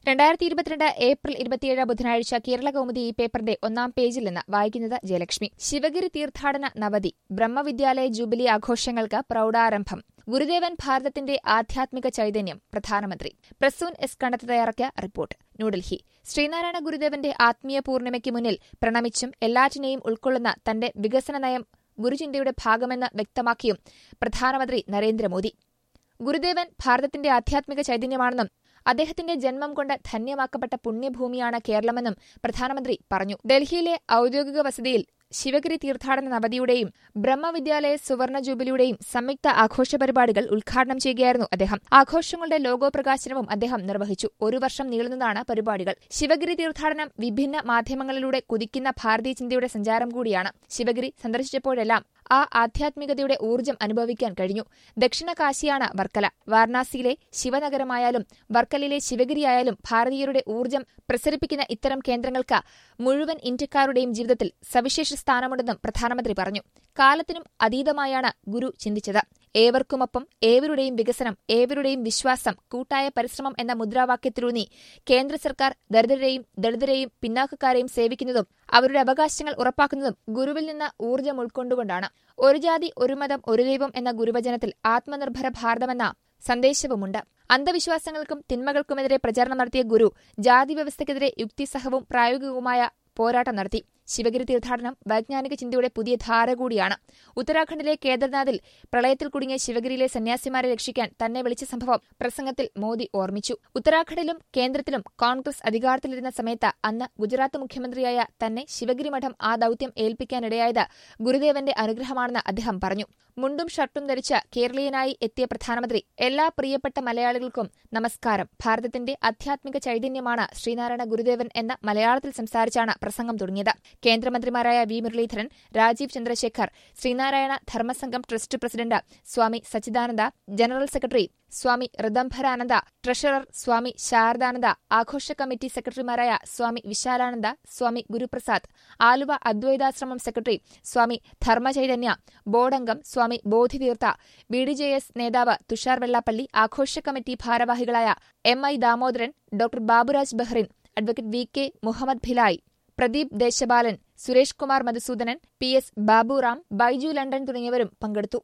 രണ്ടായിരത്തി ഇരുപത്തിരണ്ട് ഏപ്രിൽ ഇരുപത്തിയേഴ് ബുധനാഴ്ച കേരള കൗമുദി ഈ പേപ്പറിന്റെ ഒന്നാം പേജിൽ നിന്ന് വായിക്കുന്നത് ജയലക്ഷ്മി ശിവഗിരി തീർത്ഥാടന നവതി ബ്രഹ്മവിദ്യാലയ ജൂബിലി ആഘോഷങ്ങൾക്ക് പ്രൌഢാരംഭം ഗുരുദേവൻ ഭാരതത്തിന്റെ ആധ്യാത്മിക ചൈതന്യം പ്രധാനമന്ത്രി പ്രസൂൻ എസ് കണ്ടത്ത് തയ്യാറാക്കിയ റിപ്പോർട്ട് ന്യൂഡൽഹി ശ്രീനാരായണ ഗുരുദേവന്റെ ആത്മീയ പൂർണിമയ്ക്ക് മുന്നിൽ പ്രണമിച്ചും എല്ലാറ്റിനെയും ഉൾക്കൊള്ളുന്ന തന്റെ വികസന നയം ഗുരുചിന്തയുടെ ഭാഗമെന്ന് വ്യക്തമാക്കിയും പ്രധാനമന്ത്രി നരേന്ദ്രമോദി ഗുരുദേവൻ ഭാരതത്തിന്റെ ആധ്യാത്മിക ചൈതന്യമാണെന്നും അദ്ദേഹത്തിന്റെ ജന്മം കൊണ്ട് ധന്യമാക്കപ്പെട്ട പുണ്യഭൂമിയാണ് കേരളമെന്നും പ്രധാനമന്ത്രി പറഞ്ഞു ഡൽഹിയിലെ ഔദ്യോഗിക വസതിയിൽ ശിവഗിരി തീർത്ഥാടന നവതിയുടെയും ബ്രഹ്മവിദ്യാലയ സുവർണ ജൂബിലിയുടെയും സംയുക്ത ആഘോഷ പരിപാടികൾ ഉദ്ഘാടനം ചെയ്യുകയായിരുന്നു അദ്ദേഹം ആഘോഷങ്ങളുടെ ലോഗോ പ്രകാശനവും അദ്ദേഹം നിർവഹിച്ചു ഒരു വർഷം നീളുന്നതാണ് പരിപാടികൾ ശിവഗിരി തീർത്ഥാടനം വിഭിന്ന മാധ്യമങ്ങളിലൂടെ കുതിക്കുന്ന ഭാരതീയ ചിന്തയുടെ സഞ്ചാരം കൂടിയാണ് ശിവഗിരി സന്ദർശിച്ചപ്പോഴെല്ലാം ആ ആധ്യാത്മികതയുടെ ഊർജ്ജം അനുഭവിക്കാൻ കഴിഞ്ഞു ദക്ഷിണ കാശിയാണ് വർക്കല വാരണാസിയിലെ ശിവനഗരമായാലും വർക്കലയിലെ ശിവഗിരിയായാലും ഭാരതീയരുടെ ഊർജ്ജം പ്രസരിപ്പിക്കുന്ന ഇത്തരം കേന്ദ്രങ്ങൾക്ക് മുഴുവൻ ഇന്ത്യക്കാരുടെയും ജീവിതത്തിൽ സവിശേഷ സ്ഥാനമുണ്ടെന്നും പ്രധാനമന്ത്രി പറഞ്ഞു കാലത്തിനും അതീതമായാണ് ഗുരു ചിന്തിച്ചത് ഏവർക്കുമൊപ്പം ഏവരുടെയും വികസനം ഏവരുടെയും വിശ്വാസം കൂട്ടായ പരിശ്രമം എന്ന മുദ്രാവാക്യത്തിലൂന്നി കേന്ദ്ര സർക്കാർ ദരിദ്രരെയും ദളിതരെയും പിന്നാക്കക്കാരെയും സേവിക്കുന്നതും അവരുടെ അവകാശങ്ങൾ ഉറപ്പാക്കുന്നതും ഗുരുവിൽ നിന്ന് ഊർജ്ജം ഉൾക്കൊണ്ടുകൊണ്ടാണ് ഒരു ജാതി ഒരു മതം ഒരു ദൈവം എന്ന ഗുരുവചനത്തിൽ ആത്മനിർഭര ഭാരതമെന്ന സന്ദേശവുമുണ്ട് അന്ധവിശ്വാസങ്ങൾക്കും തിന്മകൾക്കുമെതിരെ പ്രചാരണം നടത്തിയ ഗുരു ജാതി വ്യവസ്ഥയ്ക്കെതിരെ യുക്തിസഹവും പ്രായോഗികവുമായ പോരാട്ടം നടത്തി ശിവഗിരി തീർത്ഥാടനം വൈജ്ഞാനിക ചിന്തയുടെ പുതിയ ധാര കൂടിയാണ് ഉത്തരാഖണ്ഡിലെ കേദർനാഥിൽ പ്രളയത്തിൽ കുടുങ്ങിയ ശിവഗിരിയിലെ സന്യാസിമാരെ രക്ഷിക്കാൻ തന്നെ വിളിച്ച സംഭവം പ്രസംഗത്തിൽ മോദി ഓർമ്മിച്ചു ഉത്തരാഖണ്ഡിലും കേന്ദ്രത്തിലും കോൺഗ്രസ് അധികാരത്തിലിരുന്ന സമയത്ത് അന്ന് ഗുജറാത്ത് മുഖ്യമന്ത്രിയായ തന്നെ ശിവഗിരി മഠം ആ ദൌത്യം ഏൽപ്പിക്കാനിടയായത് ഗുരുദേവന്റെ അനുഗ്രഹമാണെന്ന് അദ്ദേഹം പറഞ്ഞു മുണ്ടും ഷർട്ടും ധരിച്ച് കേരളീയനായി എത്തിയ പ്രധാനമന്ത്രി എല്ലാ പ്രിയപ്പെട്ട മലയാളികൾക്കും നമസ്കാരം ഭാരതത്തിന്റെ ആധ്യാത്മിക ചൈതന്യമാണ് ശ്രീനാരായണ ഗുരുദേവൻ എന്ന മലയാളത്തിൽ സംസാരിച്ചാണ് പ്രസംഗം തുടങ്ങിയത് കേന്ദ്രമന്ത്രിമാരായ V Muraleedharan Rajeev Chandrasekhar Sree Narayana Dharma Sangham trust president Swami Sachidananda general secretary Swami Rithambharananda treasurer Swami Saradananda ആഘോഷ കമ്മിറ്റി സെക്രട്ടറിമാരായ സ്വാമി വിശാലാനന്ദ സ്വാമി ഗുരുപ്രസാദ് ആലുവ അദ്വൈതാശ്രമം സെക്രട്ടറി സ്വാമി ധർമ്മചൈതന്യ ബോർഡംഗം Swami Bodhitheertha B D J S നേതാവ് തുഷാർ വെള്ളാപ്പള്ളി ആഘോഷ കമ്മിറ്റി ഭാരവാഹികളായ M I Damodaran doctor Baburaj Bahrain advocate V K Muhammad Bhilai Pradeep Deshapalan Suresh Kumar Madhusoodanan P S Baburam Baiju London തുടങ്ങിയവരും പങ്കെടുത്തു